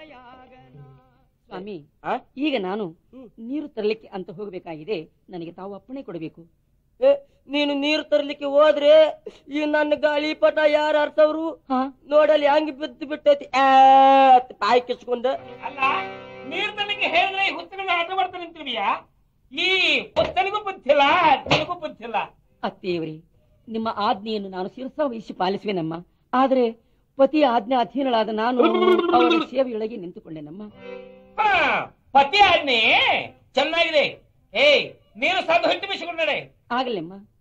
ಸ್ವಾಮಿ ಆ? ಈಗ ನಾನು ಹ್ಮ್. ನೀರು ತರಲಿಕ್ಕೆ ಅಂತ ಹೋಗಬೇಕಾಗಿದೆ ನನಗೆ ತಾವು ಅಪ್ಪಣೆ ಕೊಡಬೇಕು ಏ, ನೀನು ನೀರು ತರ್ಲಿಕ್ಕೆ ಹೋದ್ರೆ ಈ ನನ್ನ ಗಾಳಿ ಪಟ ಯಾರು ಅರ್ಥವ್ರು ಹಾ ನೋಡಲ್ಲಿ ಹಂಗ್ ಬಿದ್ದು ಬಿಟ್ಟೈತಿ ಆ, ಅಂತ ಬಾಯಿ ಕಿಚ್ಕೊಂಡ ಅಲ್ಲ ನೀರ್ ತನಗೆ ಹೇಳಿದ್ರೆ ಈ ಹುತ್ತನಿಗೆ ಆಟ ಮಾಡ್ತಾನೆ ಅಂತೀವಿಯಾ ಈ ಹುತ್ತನಿಗೂ ಬುದ್ಧಿಲ್ಲ ನಿನಗೂ ಬುದ್ಧಿಲ್ಲ ಅತ್ತೆಯವರೇ ನಿಮ್ಮ ಆಜ್ಞೆಯನ್ನು ನಾನು ಶಿರಸ ವಹಿಸಿ ಪಾಲಿಸುವೆನಮ್ಮ ಆದರೆ ಪತಿಯ ಆಜ್ಞೆ ಅಧೀನಳಾದ ನಾನು ಅವರ ಸೇವೆಯೊಳಗೆ ನಿಂತುಕೊಂಡೆನಮ್ಮ ಹಾ, ಪತಿ ಆಜ್ಞೆ ಚೆನ್ನಾಗಿದೆ ಏಯ್ ನೀರು ಸಾಧು ಹಟ್ಟಿ ಬಿಸಿಕೊಂಡರೆ ಆಗಲೆಮ್ಮ